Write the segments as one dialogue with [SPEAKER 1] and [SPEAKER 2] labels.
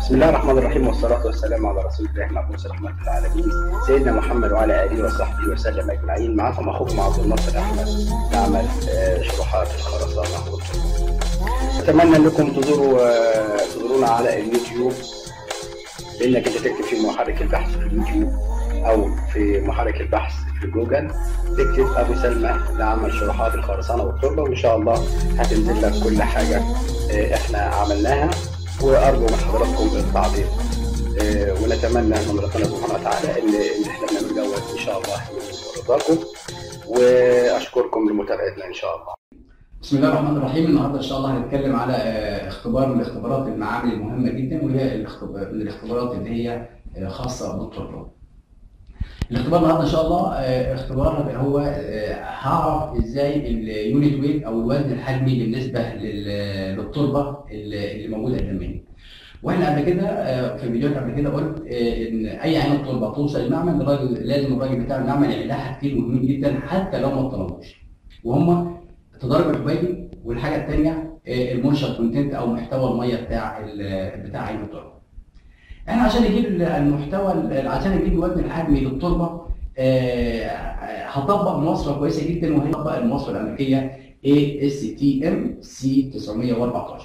[SPEAKER 1] بسم الله الرحمن الرحيم والصلاة والسلام على رسول الله مبعوث رحمة العالمين سيدنا محمد وعلى آله وصحبه وسلم أجمعين معكم أخوكم عبد الناصر أحمد نعمل آه، شروحات الخرسانة والطب. أتمنى أنكم تزوروا آه، تزورونا على اليوتيوب بإنك أنت تكتب في محرك البحث في اليوتيوب أو في محرك البحث في جوجل تكتب أبو سلمى لعمل شروحات الخرسانة والتربة وإن شاء الله هتنزل لك كل حاجة آه، إحنا عملناها وأرجو من حضراتكم التعليق آه، ونتمنى من ربنا سبحانه وتعالى ان ان احنا بنعمل دوت ان شاء الله من رضاكم واشكركم لمتابعتنا ان شاء الله.
[SPEAKER 2] بسم الله الرحمن الرحيم النهارده ان شاء الله هنتكلم على آه، اختبار من الاختبارات المعامل المهمه جدا وهي الاختبار من الاختبارات اللي هي آه، خاصه بالتربه. الاختبار النهارده ان شاء الله آه، اختبار هو آه، هعرف ازاي اليونت ويت او الوزن الحجمي بالنسبه لل- للتربه اللي اللي موجوده قدامنا. واحنا قبل كده آه، في فيديوهات قبل كده قلت آه، ان اي عين تربه توصل المعمل الراجل لازم الراجل بتاع المعمل يعمل لها حاجتين مهمين جدا حتى لو ما طلبوش وهم التدرج الحبيبي والحاجه الثانيه المونشر كونتنت او محتوى الميه بتاع ال- بتاع عين التربه. احنا عشان نجيب المحتوى عشان نجيب الوزن الحجمي للتربه آه، هطبق مواصفه كويسه جدا وهي طبق المواصفه الامريكيه ASTM C914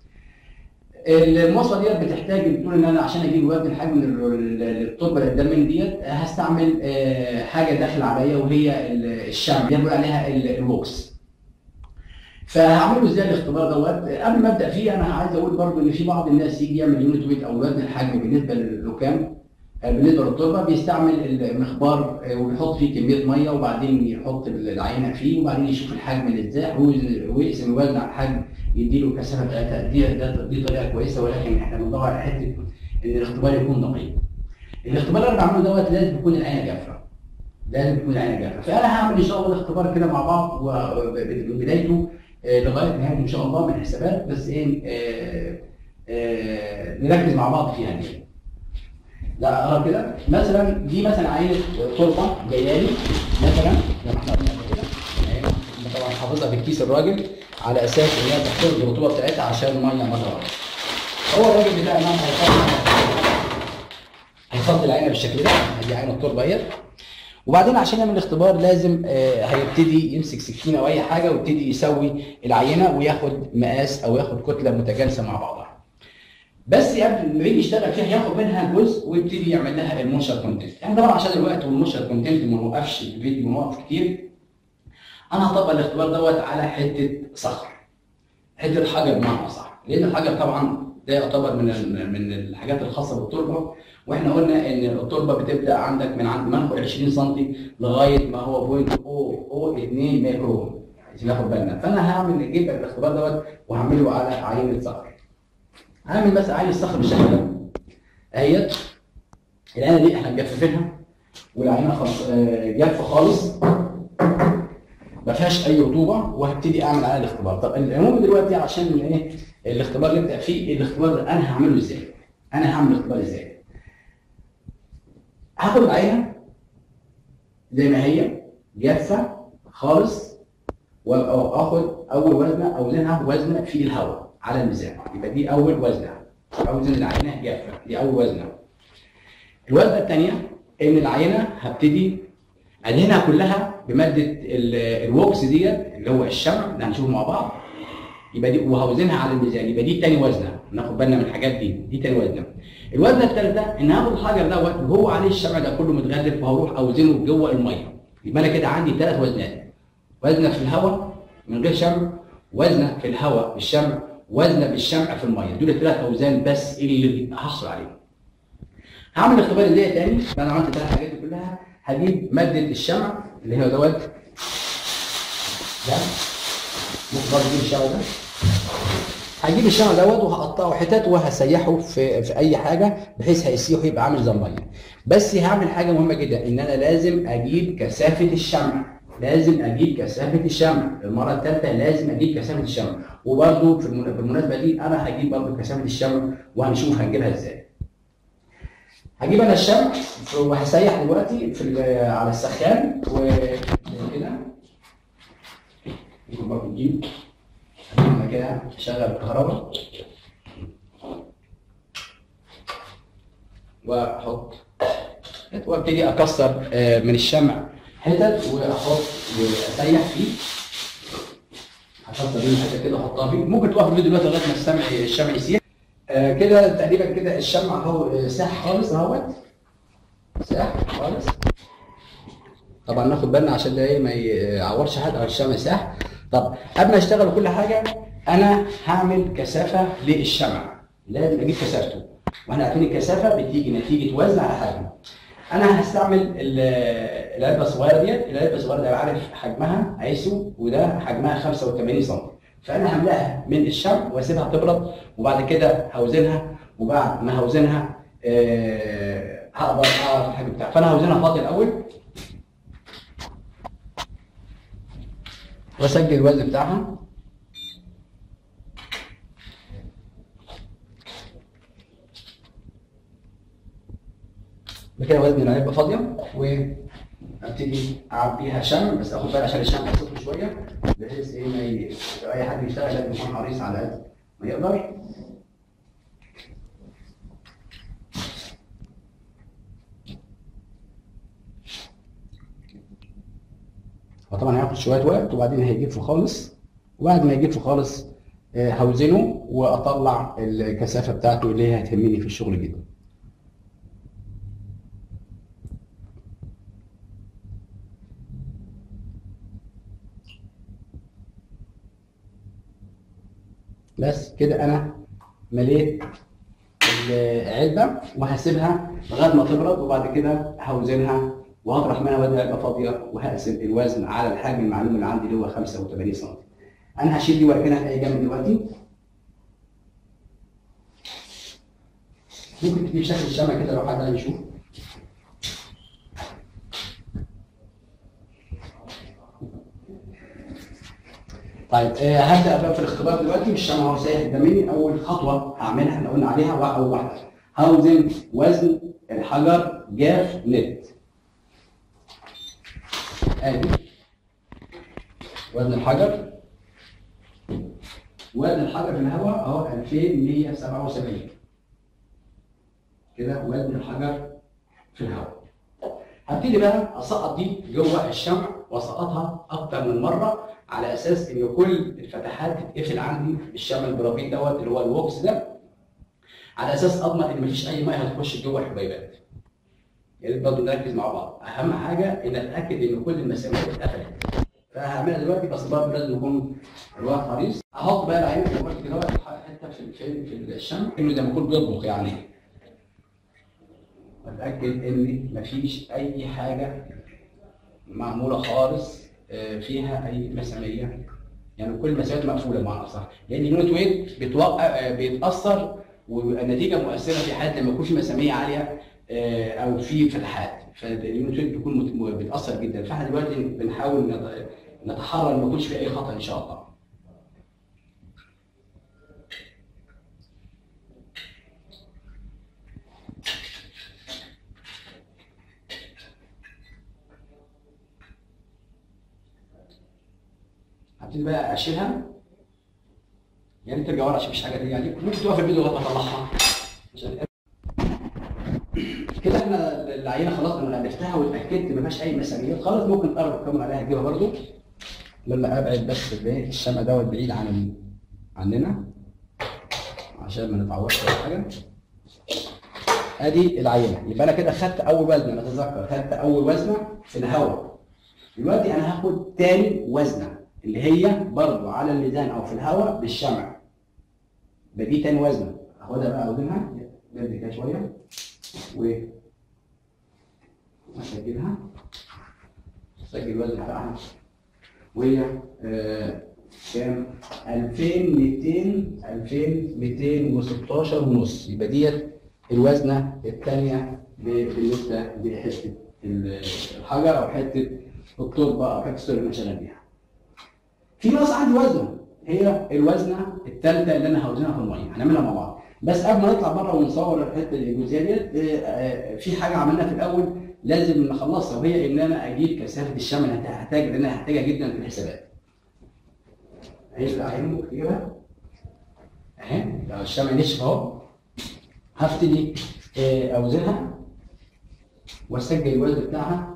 [SPEAKER 2] المواصفه ديت بتحتاج بتقول ان انا عشان اجيب وزن الحجم لل- للتربه اللي قدام مني ديت هستعمل آه، حاجه داخل عليا وهي ال- الشمع اللي بنقول عليها ال- الوكس فهعمله ازاي الاختبار دوت قبل ما ابدا فيه انا عايز اقول برضو ان في بعض الناس يجي يعمل يونت ويت او وزن الحجم بالنسبه للركام آه، بالنسبه للتربه بيستعمل المخبار آه، وبيحط فيه كميه ميه وبعدين يحط العينه فيه وبعدين يشوف الحجم اللي ازاي ويوزن- ويقسم الوزن على الحجم يديله الكثافه بتاعتها دي ده- دي طريقه كويسه ولكن احنا بندور على حته ان الاختبار يكون دقيق. الاختبار اللي انا بعمله دوت لازم يكون العينه جافه. لازم تكون العينه جافه، فانا هعمل ان شاء الله الاختبار كده مع بعض ومن بدايته آه، لغايه نهايته ان شاء الله من حسابات بس ايه آه، آه، نركز مع بعض فيها دي. لا ارى كده مثلا دي مثلا عينه تربه جايه لي مثلا زي ما احنا قلنا قبل كده عينة طبعا حافظها في الكيس الراجل على اساس ان هي تحتفظ بالرطوبه بتاعتها عشان الميه ما تغرقش. هو الراجل بتاع المعمل هيحط هيحط العينه بالشكل ده ادي عينه التربه اهي وبعدين عشان يعمل الاختبار لازم آه، هيبتدي يمسك سكينه او اي حاجه ويبتدي يسوي العينه وياخد مقاس او ياخد كتله متجانسه مع بعضها. بس قبل ما يجي يشتغل فيها ياخد منها جزء ويبتدي يعمل لها المونشر كونتنت. احنا طبعا عشان الوقت والمونشر كونتنت ما نوقفش الفيديو ونوقف كتير انا هطبق الاختبار دوت على حته صخر. حته حجر بمعنى اصح، لان الحجر طبعا ده يعتبر من ال- من الحاجات الخاصه بالتربه واحنا قلنا ان التربه بتبدا عندك من عند منخل 20 سم لغايه ما هو بوينت او او 2 ميكرون عايزين ناخد بالنا فانا هعمل اجيب الاختبار دوت وهعمله على عينه صخر. هعمل مثلا عين الصخر بالشكل ده اهيت العينه دي احنا مجففينها والعينه خلاص آه، جافه خالص ما فيهاش اي رطوبه وهبتدي اعمل عليها الاختبار طب المهم دلوقتي عشان ايه الاختبار اللي نبدا فيه الاختبار ده انا هعمله ازاي انا هعمل الاختبار ازاي هاخد العينه زي ما هي جافه خالص واخد اول وزنه اوزنها وزنه في الهواء على الميزان يبقى دي اول وزنه اوزن العينه جافه دي اول وزنه الوزنه الثانيه ان العينه هبتدي ادهنها كلها بماده ال- الوكس ديت اللي هو الشمع اللي هنشوفه مع بعض يبقى دي وهوزنها على الميزان يبقى دي تاني وزنه ناخد بالنا من الحاجات دي دي تاني وزنه الوزنه الثالثه ان هاخد الحجر دوت وهو عليه الشمع ده كله متغلف وهروح اوزنه جوه الميه يبقى انا كده عندي ثلاث وزنات وزنه في الهواء من غير شمع وزنه في الهواء بالشمع وزنه بالشمع في الميه دول الثلاث اوزان بس اللي هحصل عليهم هعمل الاختبار ازاي تاني بعد ما عملت الثلاث حاجات دي كلها هجيب ماده الشمع اللي هو دوت ده ممكن برضه اجيب الشمع ده هجيب الشمع دوت وهقطعه حتت وهسيحه في في اي حاجه بحيث هيسيح يبقى عامل زي الميه بس هعمل حاجه مهمه جدا ان انا لازم اجيب كثافه الشمع لازم اجيب كثافه الشمع المره الثالثه لازم اجيب كثافه الشمع وبرده في المن- بالمناسبه دي انا هجيب برده كثافه الشمع وهنشوف هنجيبها ازاي هجيب انا الشمع وهسيح دلوقتي في ال- على السخان وكده ممكن برضه نجيب انا كده اشغل الكهرباء واحط وابتدي اكسر آه، من الشمع حتت واحط واسيح فيه هكسر منه حتت كده احطها فيه ممكن توقف الفيديو دلوقتي لغايه ما السمع الشمع يسيح آه، كده تقريبا كده الشمع اهو آه، ساح خالص اهوت ساح خالص طبعا ناخد بالنا عشان ده ايه ما يعورش حد او الشمع ساح طب قبل ما اشتغل كل حاجه انا هعمل كثافه للشمع لازم اجيب كثافته واحنا عارفين الكثافه بتيجي نتيجه وزن على حجم انا هستعمل ال- العلبه الصغيره ديت العلبه الصغيره دي عارف حجمها ايسو وده حجمها 85 سم فانا هملاها من الشمع واسيبها تبرد وبعد كده هوزنها وبعد ما هوزنها آه، هقدر اعرف الحجم بتاعها فانا هوزنها فاضي الاول واسجل الوزن بتاعها بكده وزن العلبه فاضيه وابتدي اعبيها شمع بس اخد بالي عشان الشمع يسخن شويه بحيث ايه ما ي... اي حد يشتغل لازم يكون حريص على قد ما يقدر وطبعا هياخد شويه وقت وبعدين هيجف خالص وبعد ما يجف خالص آه، هوزنه واطلع الكثافه بتاعته اللي هي هتهمني في الشغل جدا بس كده انا مليت العلبه وهسيبها لغايه ما تبرد وبعد كده هوزنها وهطرح منها وزن علبه فاضيه وهقسم الوزن على الحجم المعلوم اللي عندي اللي هو 85 سم. انا هشيل دي واركنها في اي جنب دلوقتي. ممكن تجيب شكل الشمع كده لو حد عايز يشوف. طيب آه، هبدا بقى في الاختبار دلوقتي الشمع هو سايح قدامي اول خطوه هعملها احنا قلنا عليها وا- اول واحده هوزن وزن الحجر جاف نت ادي وزن الحجر وزن الحجر في الهواء اهو 2177 كده وزن الحجر في الهواء هبتدي بقى اسقط دي جوه الشمع واسقطها اكتر من مره على اساس ان كل الفتحات تتقفل عندي بالشمع الجرافيت دوت اللي هو الوكس ده على اساس اضمن ان مفيش اي ميه هتخش جوه الحبيبات يا ريت برضه نركز مع بعض اهم حاجه ان اتاكد ان كل المسامات اتقفلت فهعملها دلوقتي بس برضه لازم يكون الواحد حريص احط بقى العين زي ما قلت كده حته في في في الشمع انه زي ما يكون بيطبخ يعني اتاكد ان مفيش اي حاجه معموله خالص آه، فيها اي مساميه يعني كل المسامات مقفوله بمعنى اصح لان اليونت ويت بتوقع آه، بيتاثر وبيبقى النتيجه مؤثره في حالة لما يكون في مساميه عاليه آه، او في فتحات فاليونت ويت بيكون مت- م- بيتاثر جدا فاحنا دلوقتي بنحاول نت- نتحرى ان ما يكونش في اي خطا ان شاء الله هبتدي بقى اشيلها يا ريت ترجع ورا عشان مفيش حاجه تيجي عليك ممكن توقف الفيديو لغايه ما اطلعها عشان كده احنا العينه خلاص انا غلفتها واتاكدت ما فيهاش اي مسامير خلاص ممكن تقرب تكمل عليها تجيبها برضو لما ابعد بس الايه الشمع دوت بعيد عن ال... عننا عشان ما نتعورش ولا حاجه ادي العينه يبقى انا كده خدت اول وزنه نتذكر خدت اول وزنه في الهواء دلوقتي انا هاخد تاني وزنه اللي هي برضو على الميزان او في الهواء بالشمع يبقى دي تاني وزنه اخدها بقى اوزنها جنب كده شويه و اسجلها اسجل الوزن بتاعها وهي آه، كام 2200 2216 ونص يبقى ديت الوزنه الثانيه بالنسبه لحته الحجر او حته التربه او حته السر اللي انا شغال بيها. في ناقص عندي وزنه هي الوزنه الثالثه اللي انا هوزنها في الميه هنعملها مع بعض بس قبل ما نطلع بره ونصور الحته الجزئيه ديت آه، آه، في حاجه عملناها في الاول لازم نخلصها وهي ان انا اجيب كثافه الشمع اللي هحتاج لان انا هحتاجها جدا في الحسابات. هيبقى عين ممكن تجيبها اهي لو الشمع نشف اهو هبتدي آه، اوزنها واسجل الوزن بتاعها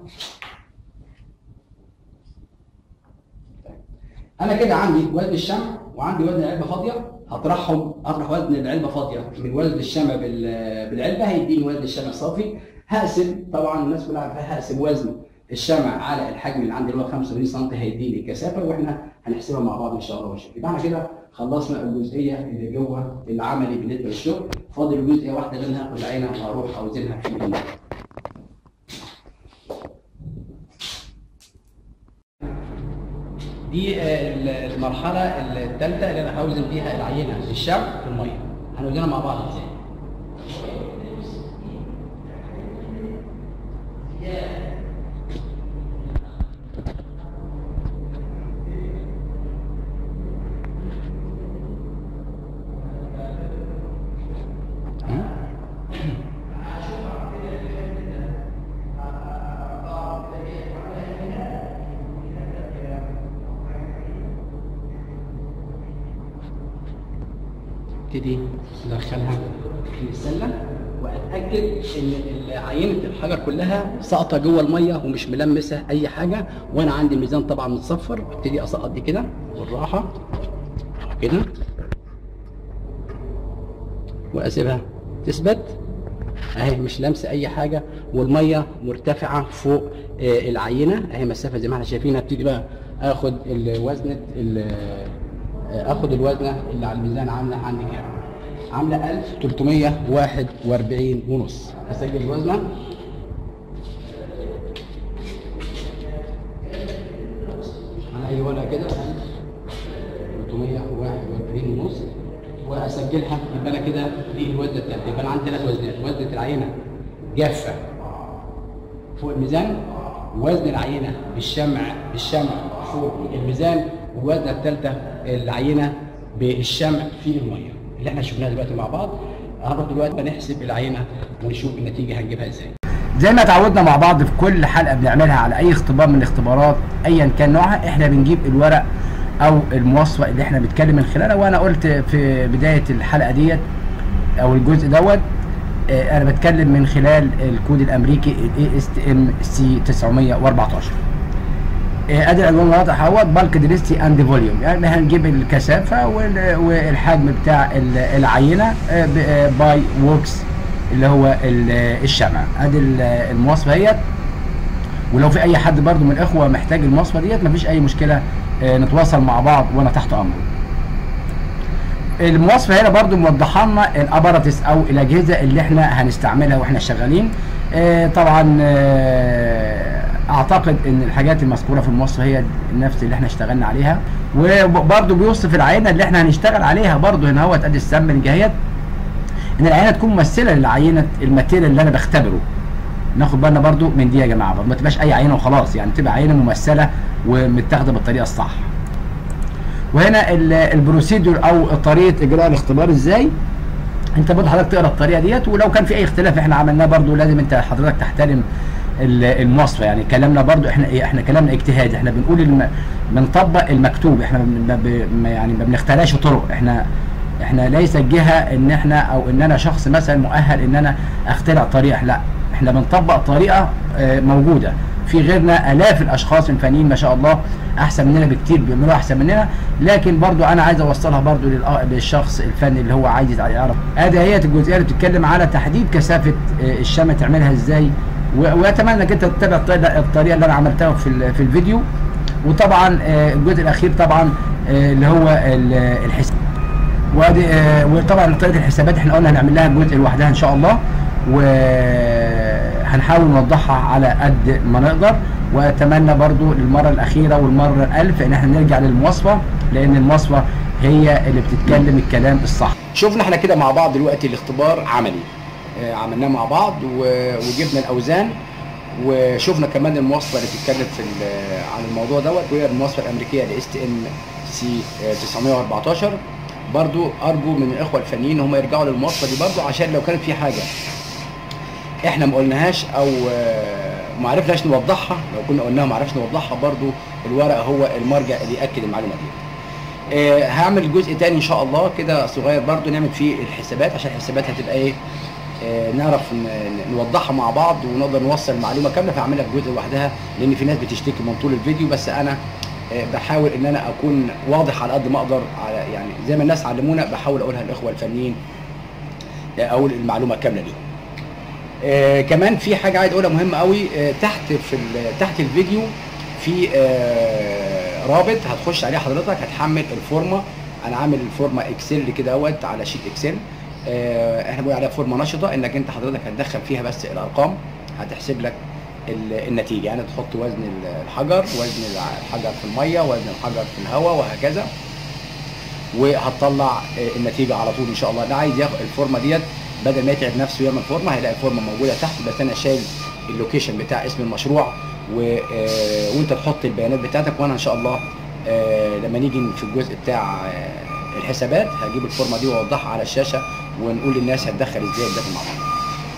[SPEAKER 2] انا كده عندي وزن الشمع وعندي وزن العلبه فاضيه هطرحهم اطرح وزن العلبه فاضيه من وزن الشمع بال- بالعلبه هيديني وزن الشمع صافي هقسم طبعا الناس كلها عارفه هقسم وزن الشمع على الحجم اللي عندي اللي هو 85 سم هيديني الكثافه واحنا هنحسبها مع بعض ان شاء الله ونشوف يبقى احنا كده خلصنا الجزئيه اللي جوه العملي بالنسبه للشغل فاضل جزئيه واحده غير هاخد العينه واروح اوزنها في الميزان دي آه، المرحله الثالثه اللي انا هوزن فيها العينه الشمع في الميه هنوزنها مع بعض ازاي ابتدي ادخلها في السله واتاكد ان عينه الحجر كلها ساقطه جوه الميه ومش ملمسه اي حاجه وانا عندي الميزان طبعا متصفر ابتدي اسقط دي كده بالراحه كده واسيبها تثبت اهي مش لامسه اي حاجه والميه مرتفعه فوق آه، العينه اهي مسافه زي ما احنا شايفين ابتدي بقى اخد الوزنه ال- آه، اخد الوزنه اللي على الميزان عامله عندي كام عامله 1341 ونص هسجل الوزنه على اي ورقه كده 1341 ونص واسجلها يبقى انا كده دي الوزنه الثالثه يبقى انا عندي ثلاث وزنات وزنه العينه جافه فوق الميزان وزن العينه بالشمع بالشمع فوق الميزان والوزنه الثالثه العينه بالشمع في الميه اللي احنا شفناها دلوقتي مع بعض هنروح دلوقتي بنحسب العينه ونشوف النتيجه هنجيبها ازاي
[SPEAKER 3] زي ما اتعودنا مع بعض في كل حلقه بنعملها على اي اختبار من الاختبارات ايا كان نوعها احنا بنجيب الورق او المواصفه اللي احنا بنتكلم من خلالها وانا قلت في بدايه الحلقه ديت او الجزء دوت آه، انا بتكلم من خلال الكود الامريكي الاي اس تي ام سي 914 آه، ادي العنوان واضح اهوت بالك ديليستي اند فوليوم يعني هنجيب الكثافه وال- والحجم بتاع ال- العينه باي ووكس اللي هو ال- الشمع ادي ال- المواصفه اهيت ولو في اي حد برضو من الاخوه محتاج المواصفه ديت مفيش اي مشكله آه، نتواصل مع بعض وانا تحت امره المواصفه هنا برضو موضحه لنا الاباراتس او الاجهزه اللي احنا هنستعملها واحنا شغالين آه، طبعا آه، اعتقد ان الحاجات المذكوره في المواصفه هي نفس اللي احنا اشتغلنا عليها وبرضو بيوصف العينه اللي احنا هنشتغل عليها برضو هنا هو ادي السامبلنج اهيت ان العينه تكون ممثله للعينه الماتيريال اللي انا بختبره ناخد بالنا برضو من دي يا جماعه برضو ما تبقاش اي عينه وخلاص يعني تبقى عينه ممثله ومتاخده بالطريقه الصح وهنا ال- البروسيدور او طريقه اجراء الاختبار ازاي انت برضه حضرتك تقرا الطريقه ديت ولو كان في اي اختلاف احنا عملناه برضه لازم انت حضرتك تحترم ال- المواصفه يعني كلامنا برضه احنا ايه احنا كلامنا اجتهاد احنا بنقول الم... بنطبق المكتوب احنا ما ب... ما يعني ما بنخترعش طرق احنا احنا ليس الجهه ان احنا او ان انا شخص مثلا مؤهل ان انا اخترع طريقه لا احنا بنطبق طريقه آه، موجوده في غيرنا الاف الاشخاص الفنيين ما شاء الله احسن مننا بكتير بيعملوها احسن مننا لكن برضو انا عايز اوصلها برضو للأ- للشخص الفني اللي هو عايز يعرف ادي هي الجزئيه اللي بتتكلم على تحديد كثافه آه، الشمع تعملها ازاي و- واتمنى انك انت تتبع الطريقه الطريقة اللي انا عملتها في ال- في الفيديو وطبعا آه، الجزء الاخير طبعا آه، اللي هو ال- الحساب وادي آه، وطبعا طريقه الحسابات احنا قلنا هنعمل لها جزء لوحدها ان شاء الله وهنحاول نوضحها على قد ما نقدر واتمنى برضو للمره الاخيره والمره الالف ان احنا نرجع للمواصفه لان المواصفه هي اللي بتتكلم الكلام الصح
[SPEAKER 2] شفنا احنا كده مع بعض دلوقتي الاختبار عملي آه، عملناه مع بعض و- وجبنا الاوزان وشفنا كمان المواصفه اللي بتتكلم في ال- عن الموضوع دوت وهي المواصفه الامريكيه لاس تي ام سي 914 برضو ارجو من الاخوه الفنيين ان هم يرجعوا للمواصفه دي برضو عشان لو كانت في حاجه احنا ما قلناهاش او آه، ما عرفناش نوضحها لو كنا قلناها ما عرفناش نوضحها برضو الورق هو المرجع اللي ياكد المعلومه دي آه، هعمل جزء تاني ان شاء الله كده صغير برضو نعمل فيه الحسابات عشان الحسابات هتبقى ايه
[SPEAKER 3] آه، نعرف ن- ن- نوضحها مع بعض ونقدر نوصل معلومه كامله فاعملها في جزء لوحدها لان في ناس بتشتكي من طول الفيديو بس انا آه، بحاول ان انا اكون واضح على قد ما اقدر على يعني زي ما الناس علمونا بحاول اقولها للاخوه الفنيين آه، اقول المعلومه كامله ليهم آه كمان في حاجه عايز اقولها مهمه قوي آه تحت في ال- تحت الفيديو في آه رابط هتخش عليه حضرتك هتحمل الفورمه انا عامل الفورمه اكسل كده اهوت على شيت اكسل آه احنا بنقول عليها فورمه نشطه انك انت حضرتك هتدخل فيها بس الارقام هتحسب لك ال- النتيجه يعني تحط وزن ال- الحجر وزن الع- الحجر في الميه وزن الحجر في الهواء وهكذا وهتطلع آه، النتيجه على طول ان شاء الله اللي عايز ياخد الفورمه ديت بدل ما يتعب نفسه يعمل فورمه هيلاقي الفورمه موجوده تحت بس انا شايل اللوكيشن بتاع اسم المشروع و... آه، وانت تحط البيانات بتاعتك وانا ان شاء الله آه، لما نيجي في الجزء بتاع آه، الحسابات هجيب الفورمه دي واوضحها على الشاشه ونقول للناس هتدخل ازاي الداتا مع بعض.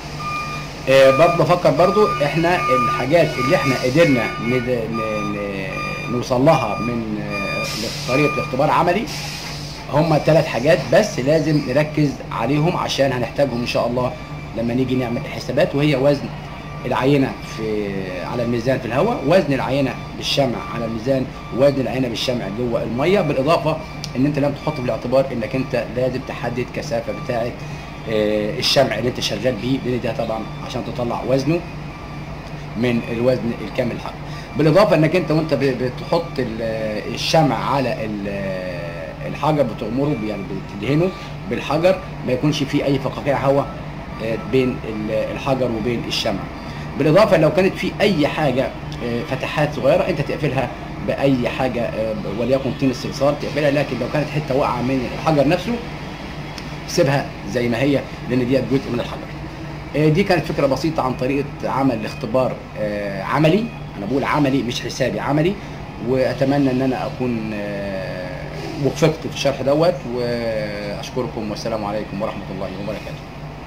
[SPEAKER 3] آه، برضه بفكر برضه احنا الحاجات اللي احنا قدرنا ند... ن... ن... نوصل لها من آه، طريقه اختبار عملي هم ثلاث حاجات بس لازم نركز عليهم عشان هنحتاجهم ان شاء الله لما نيجي نعمل الحسابات وهي وزن العينه في على الميزان في الهواء وزن العينه بالشمع على الميزان وزن العينه بالشمع جوه الميه بالاضافه ان انت لازم تحط في الاعتبار انك انت لازم تحدد كثافه بتاعه آه، الشمع اللي انت شغال بيه لان ده طبعا عشان تطلع وزنه من الوزن الكامل الحجر بالاضافه انك انت وانت ب- بتحط ال- الشمع على ال- الحجر بتغمره يعني بتدهنه بالحجر ما يكونش فيه اي فقاقيع هواء آه، بين ال- الحجر وبين الشمع بالاضافه لو كانت في اي حاجه آه، فتحات صغيره انت تقفلها باي حاجه آه، وليكن طين الصلصال تقفلها لكن لو كانت حته واقعه من الحجر نفسه سيبها زي ما هي لان ديت جزء من الحجر آه، دي كانت فكره بسيطه عن طريقه عمل اختبار آه، عملي انا بقول عملي مش حسابي عملي واتمنى ان انا اكون آه، وفقت في الشرح دوت واشكركم والسلام عليكم ورحمه الله وبركاته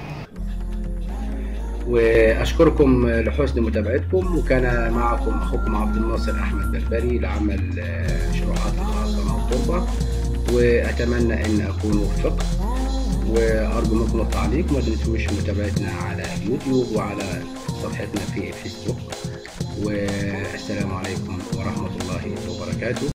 [SPEAKER 1] واشكركم لحسن متابعتكم وكان معكم اخوكم عبد الناصر احمد بربري لعمل آه، شروحات الخرسانه والتربه واتمنى ان اكون وفقت وارجو منكم التعليق ما تنسوش متابعتنا على اليوتيوب وعلى صفحتنا في الفيسبوك والسلام عليكم ورحمه الله وبركاته